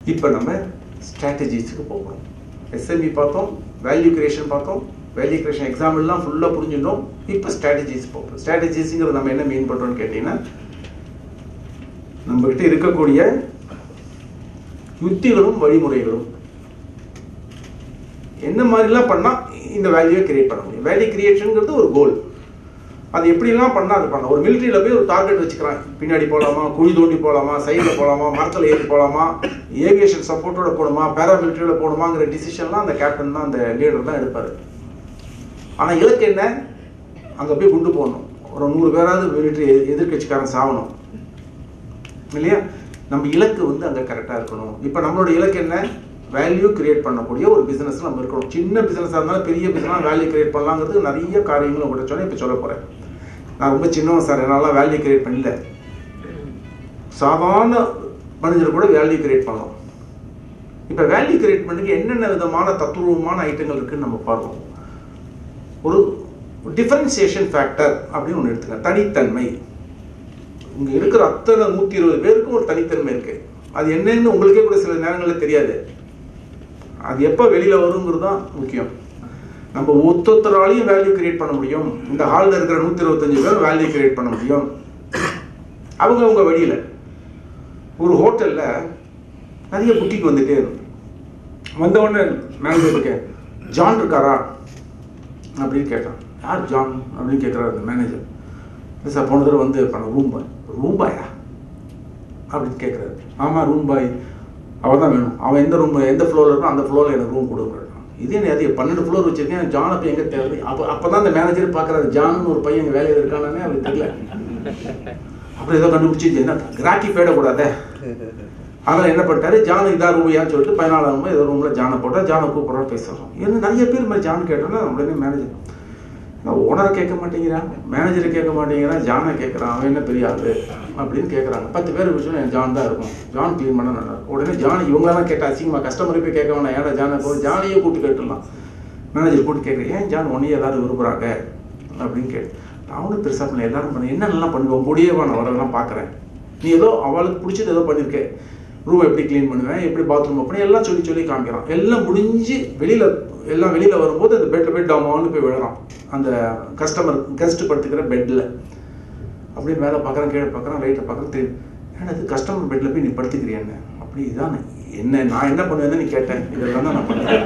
இப்போ நம்ம ஸ்ட்ராட்டஜிஸுக்கு போகிறோம் எஸ்எம்இ பார்த்தோம் வேல்யூ கிரியேஷன் பார்த்தோம் வேல்யூ கிரியேஷன் எக்ஸாம்பிள்லாம் ஃபுல்லாக புரிஞ்சுட்டோம் இப்போ ஸ்ட்ராட்டஜிஸ் பார்ப்போம் ஸ்ட்ராட்டஜிஸுங்கிறது நம்ம என்ன மீன் பண்ணுறோம்னு கேட்டிங்கன்னா நம்மகிட்ட இருக்கக்கூடிய யுத்திகளும் வழிமுறைகளும் என்ன மாதிரிலாம் பண்ணால் இந்த வேல்யூவை கிரியேட் பண்ண முடியும் வேல்யூ கிரியேஷனுங்கிறது ஒரு கோல் அது எப்படிலாம் பண்ணால் அது பண்ணலாம் ஒரு மிலிட்ரியில் போய் ஒரு டார்கெட் வச்சுக்கிறான் பின்னாடி போகலாமா குழி தோண்டி போகலாமா சைடில் போகலாமா மரத்தில் ஏறி போகலாமா ஏவியேஷன் சப்போர்ட்டோட போகணுமா பேராமிலிட்ரியில் போகணுமாங்கிற டிசிஷன்லாம் அந்த கேப்டன் தான் அந்த லீடர் தான் எடுப்பார் ஆனால் இலக்கு என்ன அங்கே போய் குண்டு போடணும் ஒரு நூறு பேராவது மிலிட்ரி எதிர்கட்சிக்காரன் சாகணும் இல்லையா நம்ம இலக்கு வந்து அங்கே கரெக்டாக இருக்கணும் இப்போ நம்மளோட இலக்கு என்ன வேல்யூ கிரியேட் பண்ணக்கூடிய ஒரு பிஸ்னஸ் நம்ம இருக்கணும் சின்ன பிஸ்னஸாக இருந்தாலும் பெரிய பிஸ்னஸ் வேல்யூ கிரியேட் பண்ணலாங்கிறது நிறைய காரியங்கள் உங்கள்கிட்ட சொன்னேன் இப்போ சொல்ல போகிறேன் நான் ரொம்ப சின்னவன் சார் என்னால் வேல்யூ கிரியேட் பண்ணல சாதாரண மனிதர் கூட வேல்யூ கிரியேட் பண்ணலாம் இப்போ வேல்யூ கிரியேட் பண்ணுறதுக்கு என்னென்ன விதமான தத்துவமான ஐட்டங்கள் இருக்குன்னு நம்ம பார்ப்போம் ஒரு டிஃபரன்சியேஷன் ஃபேக்டர் அப்படின்னு ஒன்று எடுத்துக்க தனித்தன்மை இங்கே இருக்கிற அத்தனை நூற்றி இருபது பேருக்கும் ஒரு தனித்தன்மை இருக்கு அது என்னன்னு உங்களுக்கே கூட சில நேரங்களில் தெரியாது அது எப்போ வெளியில் வருங்கிறது தான் முக்கியம் நம்ம ஒத்தொத்தராலையும் வேல்யூ கிரியேட் பண்ண முடியும் இந்த ஹாலில் இருக்கிற நூற்றி இருபத்தஞ்சு பேர் வேல்யூ கிரியேட் பண்ண முடியும் அவங்க அவங்க வழியில் ஒரு ஹோட்டலில் நிறைய புட்டிக்கு வந்துட்டே இருக்கும் வந்த உடனே மேனேஜர் இருக்கேன் ஜான் இருக்காரா அப்படின்னு கேட்டான் யார் ஜான் அப்படின்னு கேட்குறாரு அந்த மேனேஜர் இல்லை சார் போன தடவை வந்து பண்ண ரூம் பாய் ரூம் பாயா அப்படின்னு கேட்குறாரு ஆமாம் ரூம் பாய் அவள் தான் வேணும் அவன் எந்த ரூம் எந்த ஃப்ளோரில் இருக்கோ அந்த ஃப்ளோரில் எனக்கு ரூம் கொடுக்குறான் இதே நிறைய பன்னெண்டு ஃப்ளோர் வச்சிருக்கேன் ஜான் அப்போ எங்கே தேவை அப்போ அப்போ தான் அந்த மேனேஜர் பார்க்குறாரு ஜான்னு ஒரு பையன் எங்கள் வேலையில் இருக்கானே அவருக்கு தெரியல அப்புறம் ஏதோ கண்டுபிடிச்சி என்ன கிராக்கி போயிடக்கூடாதே அதனால் என்ன பண்ணிட்டாரு ஜான் இதா ரூமையான்னு சொல்லிட்டு பதினாலாம் ரூம் ஏதோ ரூமில் ஜானை போட்டால் ஜானை கூப்பிட்றோம் பேசுகிறோம் ஏன்னா நிறைய பேர் மாதிரி ஜான் கேட்டோன்னா உடனே மேனேஜர் நான் ஓனரை கேட்க மாட்டேங்கிறான் மேனேஜரை கேட்க மாட்டேங்கிறான் ஜானை கேட்குறான் அவன் என்ன பெரிய ஆளு அப்படின்னு கேட்குறாங்க பத்து பேர் விஷயம் என் ஜான் தான் இருக்கும் ஜான் க்ளீன் பண்ண நல்லா இருக்கும் உடனே ஜான் இவங்களெல்லாம் கேட்ட அசிங்கமா கஸ்டமரை போய் கேட்க வேணாம் ஏன்னா ஜானை போய் ஜானையே கூப்பிட்டு கேட்டுடலாம் மேனேஜர் கூப்பிட்டு கேட்குறேன் ஏன் ஜான் ஒன்றையே எல்லாரும் விரும்புகிறாங்க அப்படின்னு கேட்டு அவனும் பெருசாக பண்ணல எல்லாரும் பண்ண என்னென்னலாம் பண்ணுவோம் முடியவா நான் வரலாம் பார்க்குறேன் நீ ஏதோ அவளுக்கு பிடிச்சது ஏதோ பண்ணியிருக்கேன் ரூம் எப்படி க்ளீன் பண்ணுவேன் எப்படி பாத்ரூம் அப்படி எல்லாம் சொல்லி சொல்லி காமிக்கிறான் எல்லாம் முடிஞ்சு வெளியில் எல்லாம் வெளியில் வரும்போது அந்த பெட்டில் போய் டவுன் போய் விழுறான் அந்த கஸ்டமர் கெஸ்ட் படுத்துக்கிற பெட்டில் அப்படியே மேலே பார்க்குறேன் கீழே பார்க்குறேன் ரைட்டை பார்க்குறேன் தெரியும் ஏன்னா அது கஸ்டமர் பெட்டில் போய் நீ படுத்துக்கிறியான்னு அப்படி இதான் என்ன நான் என்ன பண்ணுவேன்னு நீ கேட்டேன் இதெல்லாம் தான் நான் பண்ணுறேன்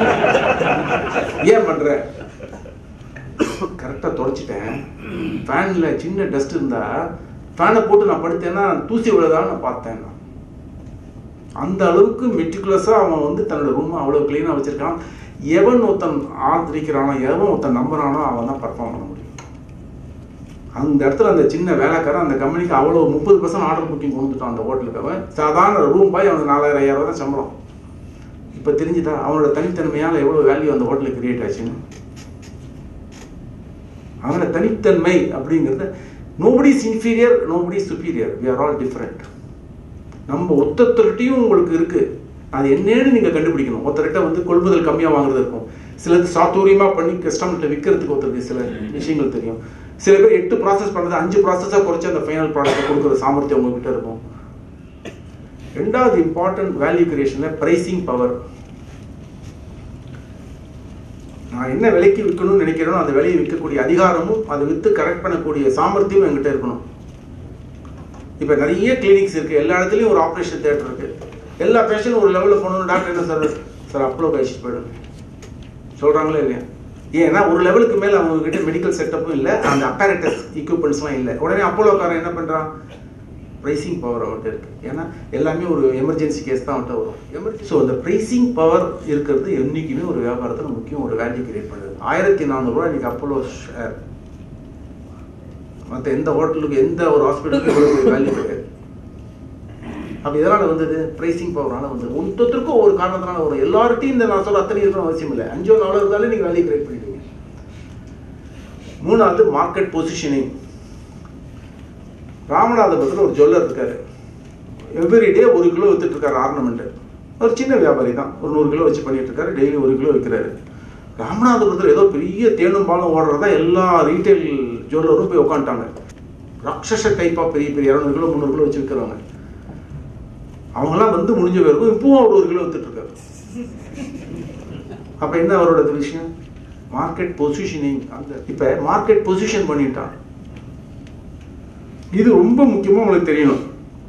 ஏன் பண்ணுற கரெக்டாக தொடச்சிட்டேன் ஃபேனில் சின்ன டஸ்ட் இருந்தால் ஃபேனை போட்டு நான் படுத்தேன்னா தூசி விழுதான்னு நான் பார்த்தேன் நான் அந்த அளவுக்கு மெட்டிகுலஸாக அவன் வந்து தன்னோட ரூமை அவ்வளோ க்ளீனாக வச்சுருக்கான் எவன் ஒருத்தன் ஆதரிக்கிறானோ எவன் ஒருத்தன் நம்புறானோ அவன் தான் பர்ஃபார்ம் பண்ண முடியும் அந்த இடத்துல அந்த சின்ன வேலைக்காரன் அந்த கம்பெனிக்கு அவ்வளோ முப்பது பர்சன்ட் ஆர்டர் புக்கிங் கொடுத்துட்டான் அந்த ஹோட்டலுக்கு அவன் சாதாரண ரூம் பாய் அவனுக்கு நாலாயிரம் ஐயாயிரம் தான் சம்பளம் இப்போ தெரிஞ்சுட்டா அவனோட தனித்தன்மையால் எவ்வளோ வேல்யூ அந்த ஹோட்டலுக்கு கிரியேட் ஆச்சுன்னு அவனோட தனித்தன்மை அப்படிங்கிறது nobody is inferior nobody superior we are all different நம்ம ஒத்தொத்தர்கிட்டையும் உங்களுக்கு இருக்கு அது என்னன்னு நீங்க கண்டுபிடிக்கணும் ஒருத்தர்கிட்ட வந்து கொள்முதல் கம்மியா வாங்குறது இருக்கும் சிலது சாத்துரியமா பண்ணி கஸ்டமர்கிட்ட விற்கிறதுக்கு ஒருத்தருக்கு சில விஷயங்கள் தெரியும் சில பேர் எட்டு ப்ராசஸ் பண்றது அஞ்சு ப்ராசஸா குறைச்சி அந்த ஃபைனல் ப்ராடக்ட் கொடுக்குற சாமர்த்தியம் உங்ககிட்ட இருக்கும் ரெண்டாவது இம்பார்ட்டன்ட் வேல்யூ கிரியேஷன்ல பிரைசிங் பவர் நான் என்ன விலைக்கு விற்கணும்னு நினைக்கிறேனோ அந்த விலையை விற்கக்கூடிய அதிகாரமும் அதை விற்று கரெக்ட் பண்ணக்கூடிய சாமர்த்தியமும் என்கிட்ட இருக்கணும் இப்போ நிறைய கிளினிக்ஸ் இருக்கு எல்லா இடத்துலையும் ஒரு ஆப்ரேஷன் தேட்டர் இருக்கு எல்லா பேஷண்டும் ஒரு லெவலில் போகணும் டாக்டர் என்ன சார் சார் அப்பளோ கழிச்சிட்டு போயிடும் சொல்றாங்களோ இல்லையா ஏன்னா ஒரு லெவலுக்கு மேலே அவங்க கிட்ட மெடிக்கல் செட்டப்பும் இல்லை அந்த அப்பாரட்டஸ் எக்யூப்மெண்ட்ஸ்லாம் இல்லை உடனே அப்போலோக்காரன் என்ன பண்ணுறான் ப்ரைசிங் பவர் அவன்கிட்ட இருக்கு ஏன்னா எல்லாமே ஒரு எமர்ஜென்சி கேஸ் தான் அவன்கிட்ட வரும் எமர்ஜென்சி ஸோ அந்த ப்ரைசிங் பவர் இருக்கிறது என்றைக்குமே ஒரு வியாபாரத்தில் முக்கியம் ஒரு வேல்யூ கிரியேட் பண்ணுது ஆயிரத்தி நானூறுரூவா இன்னைக்கு அப்போலோ ஷேர் மற்ற எந்த ஹோட்டலுக்கு எந்த ஒரு ஹாஸ்பிட்டலுக்கு இவ்வளவு வேல்யூ கிடையாது அப்ப இதனால வந்தது பிரைசிங் பவரால வந்தது ஒருத்தருக்கும் ஒரு காரணத்தினால வரும் எல்லார்ட்டையும் இந்த நான் சொல்ல அத்தனை இருக்கணும் அவசியம் இல்லை அஞ்சோ நாலோ இருந்தாலும் நீங்க வேல்யூ கிரியேட் பண்ணிடுவீங்க மூணாவது மார்க்கெட் பொசிஷனிங் ராமநாதபுரத்தில் ஒரு ஜுவல்லர் இருக்காரு எவ்ரிடே ஒரு கிலோ வித்துட்டு இருக்காரு ஆர்னமெண்ட் ஒரு சின்ன வியாபாரி தான் ஒரு நூறு கிலோ வச்சு பண்ணிட்டு இருக்காரு டெய்லி ஒரு கிலோ விற்கிறாரு ராமநாதபுரத்தில் ஏதோ பெரிய தேனும் பாலும் ஓடுறதா எல்லா ரீட்டைல் ஜுவல்லரும் போய் உட்காந்துட்டாங்க ராட்சச டைப்பாக பெரிய பெரிய இரநூறு கிலோ முந்நூறு கிலோ வச்சு விற்கிறவங்க அவங்கெல்லாம் வந்து முடிஞ்ச பிறகு இப்பவும் அவர் ஒரு கிலோ வித்துட்டு இருக்காரு அப்ப என்ன அவரோட விஷயம் மார்க்கெட் பொசிஷனிங் அந்த இப்ப மார்க்கெட் பொசிஷன் பண்ணிட்டான் இது ரொம்ப முக்கியமா உங்களுக்கு தெரியணும்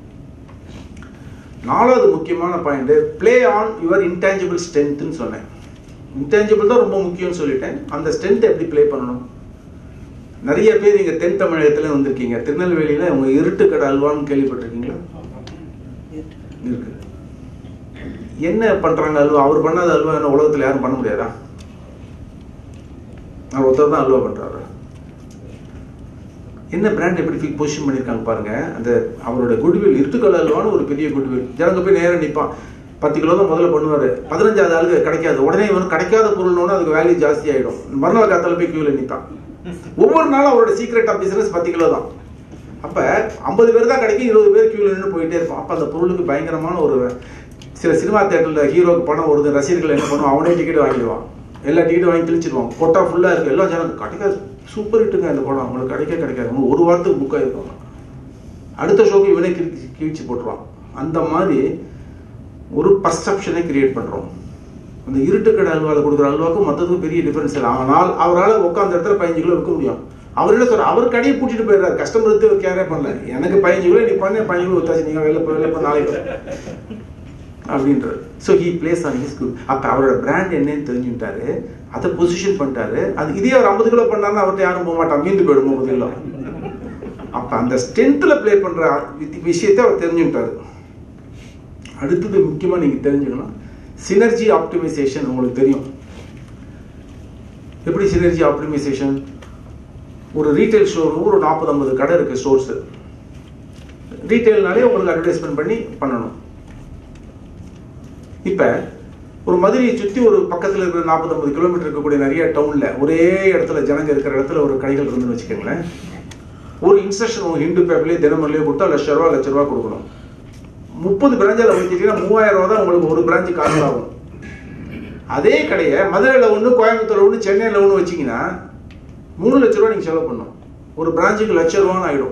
நாலாவது முக்கியமான point play on your intangible ஸ்ட்ரென்த்னு சொன்னேன் இன்டான்ஜிபிள் தான் ரொம்ப முக்கியம்னு சொல்லிட்டேன் அந்த ஸ்ட்ரென்த் எப்படி ப்ளே பண்ணணும் நிறைய பேர் இங்க தென் தமிழகத்துல வந்திருக்கீங்க திருநெல்வேலியில உங்க இருட்டு கடை அல்வான்னு கேள்விப்பட்டிருக்கீங்களா இருக்கு என்ன பண்றாங்க அல்வா அவர் பண்ணாத அல்வா என்ன உலகத்துல யாரும் பண்ண முடியாதா அவர் ஒருத்தர் தான் அல்வா பண்றாரு என்ன பிராண்ட் எப்படி ஃபீல் பொசிஷன் பண்ணியிருக்காங்க பாருங்க அந்த அவரோட குட்வில் இருட்டுக்கல் அல்வான்னு ஒரு பெரிய குட்வில் ஜனங்க போய் நேரம் நிற்பான் பத்து கிலோ தான் முதல்ல பண்ணுவாரு பதினஞ்சாவது ஆளுக்கு கிடைக்காது உடனே இவன் கிடைக்காத பொருள்னு அதுக்கு வேல்யூ ஜாஸ்தி ஆயிடும் மறுநாள் காத்தால போய் கியூல நிற்பான் ஒவ்வொரு நாளும் அவரோட சீக்ரெட் ஆஃப் பிசினஸ் பத்து கிலோ தான் அப்ப ஐம்பது பேர் தான் கிடைக்கும் இருபது பேர் கியூல நின்று போயிட்டே இருப்பான் அப்ப அந்த பொருளுக்கு பயங்கரமான ஒரு சில சினிமா தேட்டர்ல ஹீரோக்கு பணம் வருது ரசிகர்கள் என்ன பண்ணுவோம் அவனே டிக்கெட் வாங்கிடுவான் எல்லா டிக்கெட் வாங்கி கிழிச்சிடுவான் கொட்டா ஃபுல்லா இருக்கு எல்லா ஜனம் கிடைக்காது சூப்பர் ஹிட்டுங்க இந்த படம் உங்களுக்கு கிடைக்க கிடைக்காது உங்களுக்கு ஒரு வாரத்துக்கு புக் ஆயிருப்பாங்க அடுத்த ஷோக்கு இவனே கிழிச்சு கிழிச்சு போட்டுருவான் அந்த மாதிரி ஒரு பர்செப்ஷனை கிரியேட் பண்றோம் அந்த இருட்டு கடை அல்வாவில் கொடுக்குற அல்வாவுக்கும் மற்றதுக்கும் பெரிய டிஃபரன்ஸ் இல்லை ஆனால் அவரால் உட்காந்த இடத்துல பதினஞ்சு கிலோ விற்க முடியும் அவர் என்ன சொல்ற அவர் கடையை பூட்டிட்டு போயிடுறாரு கஸ்டமர் எடுத்து கேரே பண்ணல எனக்கு பதினஞ்சு கிலோ நீ பண்ண பதினஞ்சு கிலோ வித்தாச்சு நீங்க வெளில போய் வெளில போய் நாளைக்கு அப்படின்றாரு so he plays on his group அப்போ அவரோட பிராண்ட் என்னன்னு தெரிஞ்சுட்டாரு அதை பொசிஷன் பண்ணிட்டாரு அது இதே அவர் ஐம்பது கிலோ பண்ணாருன்னா அவர்கிட்ட யாரும் போக மாட்டான் மீண்டு போயிடும் முப்பது கிலோ அப்போ அந்த ஸ்ட்ரென்த்தில் ப்ளே பண்ணுற விஷயத்தை அவர் தெரிஞ்சுட்டாரு அடுத்தது முக்கியமாக நீங்கள் தெரிஞ்சுக்கணும் சினர்ஜி ஆப்டிமைசேஷன் உங்களுக்கு தெரியும் எப்படி சினர்ஜி ஆப்டிமைசேஷன் ஒரு ரீட்டைல் ஸ்டோர் ஒரு நாற்பது ஐம்பது கடை இருக்கு ஸ்டோர்ஸ் ரீட்டைல்னாலே உங்களுக்கு அட்வர்டைஸ்மெண்ட் பண்ணி பண்ணணும் இப்ப ஒரு மதுரையை சுத்தி ஒரு பக்கத்துல இருக்கிற நாற்பது ஐம்பது கிலோமீட்டர் இருக்கக்கூடிய நிறைய டவுன்ல ஒரே இடத்துல ஜனங்க இருக்கிற இடத்துல ஒரு கடைகள் இருந்துன்னு வச்சுக்கோங்களேன் ஒரு இன்ஸ்ட்ரக்ஷன் உங்க ஹிந்து பேப்பர்லயே தினமரிலேயே கொடுத்தா லட்ச ரூபா லட்ச ரூபா கொடுக்கணும் முப்பது பிராஞ்சில் வச்சுட்டீங்கன்னா மூவாயிரம் ரூபா தான் உங்களுக்கு ஒரு பிராஞ்சு காசு ஆகும் அதே கடையை மதுரையில் ஒன்று கோயம்புத்தூர் ஒன்று சென்னையில் ஒன்று வச்சிங்கன்னா மூணு லட்ச ரூபா நீங்கள் செலவு பண்ணணும் ஒரு பிரான்ச்சுக்கு லட்ச ரூபான்னு ஆகிடும்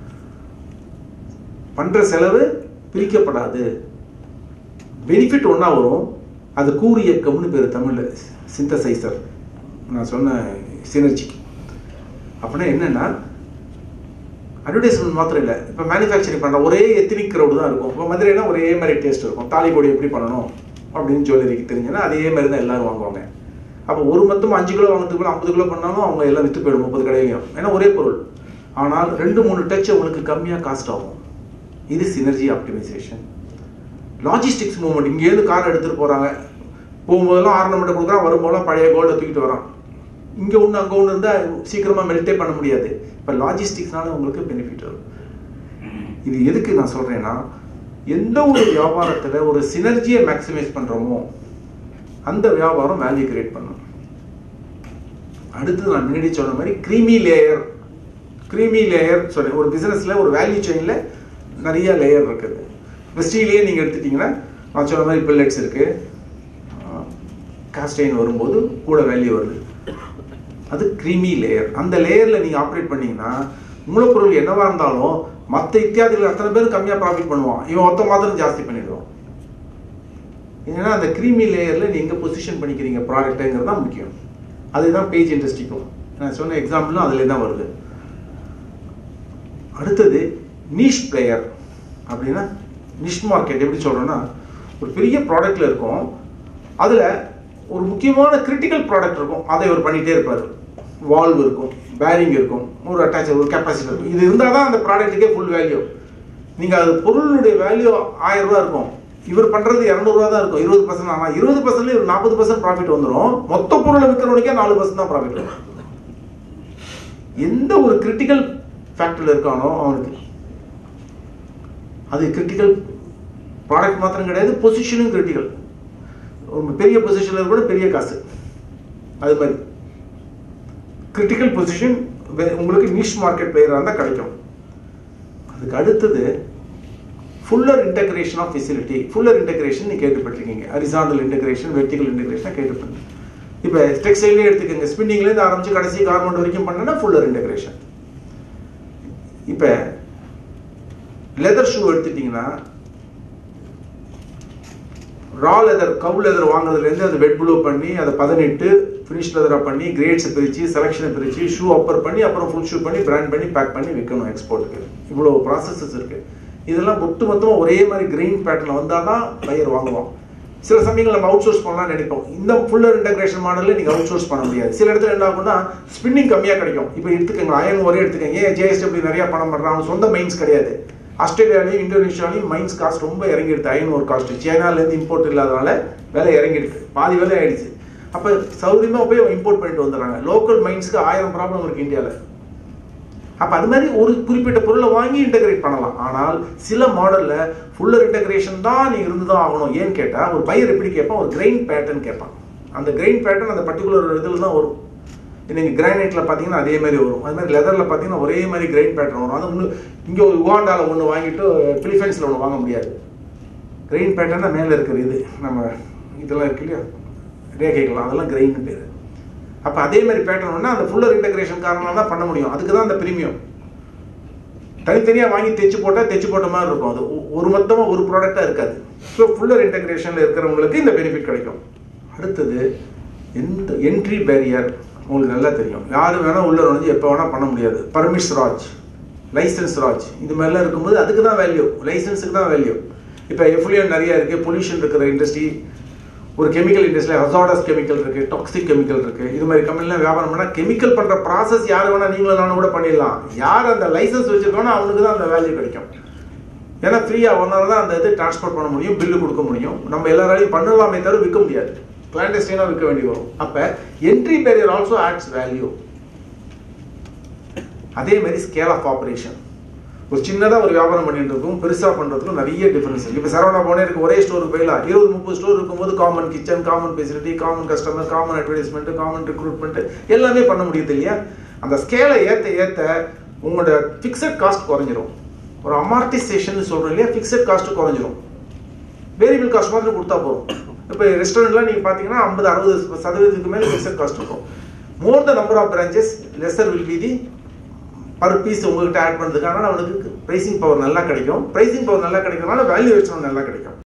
பண்ணுற செலவு பிரிக்கப்படாது பெனிஃபிட் ஒன்றா வரும் அது கூறு இயக்கம்னு பேர் தமிழில் சிந்தசைசர் நான் சொன்ன சினர்ஜி அப்படின்னா என்னன்னா அட்வர்டைஸ்மெண்ட் மாத்திரம் இல்லை இப்போ மேனுஃபேக்சரிங் பண்ணுற ஒரே எத்தினிக் க்ரௌடு தான் இருக்கும் இப்போ மதுரைனா ஒரே மாதிரி டேஸ்ட் இருக்கும் தாலிபொடி எப்படி பண்ணணும் அப்படின்னு ஜுவல்லரிக்கு தெரிஞ்சுன்னா அதே மாதிரி தான் எல்லாரும் வாங்குவாங்க அப்போ ஒரு மொத்தம் அஞ்சு கிலோ வாங்குறதுக்குள்ள ஐம்பது கிலோ பண்ணாலும் அவங்க எல்லாம் விற்று போயிடும் முப்பது கடையிலையும் ஏன்னா ஒரே பொருள் ஆனால் ரெண்டு மூணு டச் உங்களுக்கு கம்மியாக காஸ்ட் ஆகும் இது சினர்ஜி ஆப்டிமைசேஷன் லாஜிஸ்டிக்ஸ் மூவ்மெண்ட் இங்கேருந்து கார் எடுத்துகிட்டு போகிறாங்க போகும்போதெல்லாம் ஆர்னமெண்ட் கொடுக்குறான் வரும்போதெல்லாம் பழைய கோல்டை தூக்கிட்டு வரான் இங்கே ஒன்று அங்கே ஒன்று இருந்தால் சீக்கிரமாக மெல்ட்டே பண்ண முடியாது இப்போ லாஜிஸ்டிக்ஸ்னால உங்களுக்கு பெனிஃபிட் வரும் இது எதுக்கு நான் சொல்கிறேன்னா எந்த ஒரு வியாபாரத்தில் ஒரு சினர்ஜியை மேக்ஸிமைஸ் பண்ணுறோமோ அந்த வியாபாரம் வேல்யூ கிரியேட் பண்ணும் அடுத்து நான் முன்னாடி சொன்ன மாதிரி க்ரீமி லேயர் க்ரீமி லேயர் சொன்னேன் ஒரு பிஸ்னஸில் ஒரு வேல்யூ செயினில் நிறைய லேயர் இருக்குது வெஸ்டிலேயே நீங்கள் எடுத்துட்டிங்கன்னா நான் சொன்ன மாதிரி பில்லட்ஸ் இருக்குது காஸ்டைன் வரும்போது கூட வேல்யூ வருது அது க்ரீமி லேயர் அந்த லேயரில் நீங்கள் ஆப்ரேட் பண்ணீங்கன்னா மூலப்பொருள் என்னவா இருந்தாலும் மற்ற இத்தியாதிகள் அத்தனை பேர் கம்மியாக ப்ராஃபிட் பண்ணுவான் இவன் மொத்த மாத்திரம் ஜாஸ்தி பண்ணிடுவான் ஏன்னா அந்த க்ரீமி லேயரில் நீங்கள் பொசிஷன் பண்ணிக்கிறீங்க ப்ராடக்ட்டுங்கிறது தான் முக்கியம் அதுதான் பேஜ் இண்டஸ்ட்ரிக்கும் நான் சொன்ன எக்ஸாம்பிளும் அதிலே தான் வருது அடுத்தது நீஷ் பிளேயர் அப்படின்னா நிஷ் மார்க்கெட் எப்படி சொல்கிறோன்னா ஒரு பெரிய ப்ராடக்டில் இருக்கும் அதில் ஒரு முக்கியமான கிரிட்டிக்கல் ப்ராடக்ட் இருக்கும் அதை இவர் பண்ணிகிட்டே இருப்பார் வால்வ் இருக்கும் பேரிங் இருக்கும் ஒரு அட்டாச் ஒரு கெப்பாசிட்டி இருக்கும் இது இருந்தால் தான் அந்த ப்ராடக்ட்டுக்கே ஃபுல் வேல்யூ நீங்கள் அது பொருளுடைய வேல்யூ ஆயிரம் ரூபா இருக்கும் இவர் பண்ணுறது இரநூறுவா தான் இருக்கும் இருபது பர்சன்ட் ஆனால் இருபது பர்சன்ட்ல இவர் நாற்பது பர்சன்ட் ப்ராஃபிட் வந்துடும் மொத்த பொருளை விற்கிறவனுக்கே நாலு பர்சன்ட் தான் ப்ராஃபிட் வரும் எந்த ஒரு கிரிட்டிக்கல் ஃபேக்டரில் இருக்கானோ அவனுக்கு அது கிரிட்டிக்கல் ப்ராடக்ட் மாத்திரம் கிடையாது பொசிஷனும் கிரிட்டிக்கல் ஒரு பெரிய பொசிஷனில் கூட பெரிய காசு அது மாதிரி கிரிட்டிக்கல் பொசிஷன் உங்களுக்கு நிஷ் மார்க்கெட் பிளேயராக இருந்தால் கிடைக்கும் அதுக்கு அடுத்தது fuller integration of facility fuller integration நீ கேட்டுப்பட்டிருக்கீங்க ஹரிசாண்டல் இன்டகிரேஷன் வெர்டிகல் இன்டகிரேஷன் கேட்டுப்பட்டு இப்போ டெக்ஸ்டைல்லே எடுத்துக்கோங்க ஸ்பின்னிங்லேருந்து ஆரம்பிச்சு கடைசி கார்மெண்ட் வரைக்கும் பண்ணனா ஃபுல்லர் இன்டகிரேஷன் இப்போ லெதர் ஷூ எடுத்துட்டிங்கன்னா ரா லெதர் கவு லெதர் வாங்குறதுலேருந்து அதை வெட் ப்ளூ பண்ணி அதை பதனிட்டு ஃபினிஷ் லெதராக பண்ணி கிரேட்ஸை பிரித்து செலெக்ஷனை பிரித்து ஷூ அப்பர் பண்ணி அப்புறம் ஃபுல் ஷூ பண்ணி பிராண்ட் பண்ணி பேக் பண்ணி விற்கணும் எக்ஸ்போர்ட்டுக்கு இவ்வளோ ப்ராசஸஸ் இருக்குது இதெல்லாம் ஒட்டு மொத்தமாக ஒரே மாதிரி கிரெயின் பேட்டர்னில் வந்தால் தான் பையர் வாங்குவோம் சில சமயங்கள் நம்ம அவுட் சோர்ஸ் பண்ணலாம்னு நினைப்போம் இந்த ஃபுல்லர் இன்டகிரேஷன் மாடலில் நீங்கள் அவுட் சோர்ஸ் பண்ண முடியாது சில இடத்துல என்ன ஆகும்னா ஸ்பின்னிங் கம்மியாக கிடைக்கும் இப்போ எடுத்துக்கோங்க அயன் ஒரே எடுத்துக்கங்க ஏன் ஜேஎஸ்டபிள்யூ நிறையா பணம் பண்ணுறாங்க சொந்த மைன்ஸ் கிடையாது ஆஸ்திரேலியாலையும் இந்தோனேஷியாலையும் மைன்ஸ் காஸ்ட் ரொம்ப இறங்கிடுது அயன் ஒரு காஸ்ட் சைனாலேருந்து இம்போர்ட் இல்லாதனால விலை இறங்கிடுது பாதி விலை ஆயிடுச்சு அப்போ சௌரியமாக போய் இம்போர்ட் பண்ணிட்டு வந்துடுறாங்க லோக்கல் மைன்ஸ்க்கு ஆயிரம் ப்ராப்ளம் இருக்குது இந்தியாவில் அப்போ அது மாதிரி ஒரு குறிப்பிட்ட பொருளை வாங்கி இன்டகிரேட் பண்ணலாம் ஆனால் சில மாடலில் ஃபுல்லர் இன்டகிரேஷன் தான் நீ இருந்து தான் ஆகணும் ஏன்னு கேட்டால் ஒரு பையர் எப்படி கேட்பான் ஒரு கிரெயின் பேட்டர்ன் கேட்பான் அந்த கிரெயின் பேட்டர்ன் அந்த பர்டிகுலர் இதில் தான் வரும் நீங்கள் கிரானைட்டில் பார்த்தீங்கன்னா அதே மாதிரி வரும் அது மாதிரி லெதரில் பார்த்தீங்கன்னா ஒரே மாதிரி கிரெயின் பேட்டர்ன் வரும் அது ஒன்று இங்கே ஒரு உகாண்டாவில் ஒன்று வாங்கிட்டு பிலிஃபைன்ஸில் ஒன்று வாங்க முடியாது கிரெயின் பேட்டர்னா மேலே இருக்கிற இது நம்ம இதெல்லாம் இருக்கு இல்லையா ரேகைகள் அதெல்லாம் கிரெயின் பேர் அப்போ அதே மாதிரி பேட்டர்ன் ஒன்றா அந்த ஃபுல்லர் இன்டகிரேஷன் காரணமாக தான் பண்ண முடியும் அதுக்கு தான் அந்த பிரீமியம் தனித்தனியாக வாங்கி தைச்சு போட்டால் தைச்சு போட்ட மாதிரி இருக்கும் அது ஒரு மொத்தமாக ஒரு ப்ராடக்டாக இருக்காது ஸோ ஃபுல்லர் இன்டகிரேஷனில் இருக்கிறவங்களுக்கு இந்த பெனிஃபிட் கிடைக்கும் அடுத்தது எந்த என்ட்ரி பேரியர் உங்களுக்கு நல்லா தெரியும் யார் வேணால் உள்ள நுழைஞ்சு எப்போ வேணால் பண்ண முடியாது பர்மிஸ் ராஜ் லைசன்ஸ் ராஜ் இது மாதிரிலாம் இருக்கும்போது அதுக்கு தான் வேல்யூ லைசன்ஸுக்கு தான் வேல்யூ இப்போ எஃப்ளியன் நிறைய இருக்குது பொல்யூஷன் இருக்கிற இண்டஸ்ட்ரி ஒரு கெமிக்கல் இண்டஸ்ட்ரியில் ஹசாடஸ் கெமிக்கல் இருக்குது டாக்ஸிக் கெமிக்கல் இருக்குது இது மாதிரி கம்பெனிலாம் வியாபாரம் பண்ணால் கெமிக்கல் பண்ணுற ப்ராசஸ் யார் வேணால் நீங்களும் நானும் கூட பண்ணிடலாம் யார் அந்த லைசன்ஸ் வச்சுருக்கோன்னா அவனுக்கு தான் அந்த வேல்யூ கிடைக்கும் ஏன்னா ஃப்ரீயாக ஒன்றால் தான் அந்த இது டிரான்ஸ்போர்ட் பண்ண முடியும் பில்லு கொடுக்க முடியும் நம்ம எல்லாராலையும் பண்ணலாமே தவிர விற்க முடியாது கிளாண்டஸ்டைனாக விற்க வேண்டி வரும் அப்போ entry barrier also adds value அதே மாதிரி ஸ்கேல் ஆஃப் ஆப்ரேஷன் ஒரு சின்னதாக ஒரு வியாபாரம் பண்ணிட்டு இருக்கும் பெருசாக பண்ணுறதுக்கும் நிறைய டிஃபரன்ஸ் இருக்குது இப்போ சரவணா போனே இருக்கு ஒரே ஸ்டோருக்கு போயிடலாம் இருபது முப்பது ஸ்டோர் இருக்கும்போது common kitchen common facility common customer common advertisement common recruitment எல்லாமே பண்ண முடியுது இல்லையா அந்த ஸ்கேலை ஏற்ற ஏற்ற உங்களோட ஃபிக்ஸட் காஸ்ட் குறைஞ்சிரும் ஒரு அமார்டிசேஷன் சொல்கிறோம் இல்லையா ஃபிக்ஸட் காஸ்ட்டு குறைஞ்சிரும் வேரியபிள் காஸ்ட் மாதிரி கொடுத்தா போதும் இப்போ ரெஸ்டாரண்ட்லாம் நீங்கள் பார்த்தீங்கன்னா ஐம்பது அறுபது சதவீதத்துக்கு மேலே ஃபிக்ஸட் காஸ்ட் இருக்கும் more the number of branches lesser will be the per piece உங்ககிட்ட ஆட் பண்ணுறதுக்கான அவனுக்கு ப்ரைசிங் பவர் நல்லா கிடைக்கும் ப்ரைசிங் பவர் நல்லா கிடைக்கிறதுனால வேல்யூவேஷன் நல்லா கிடைக்கும்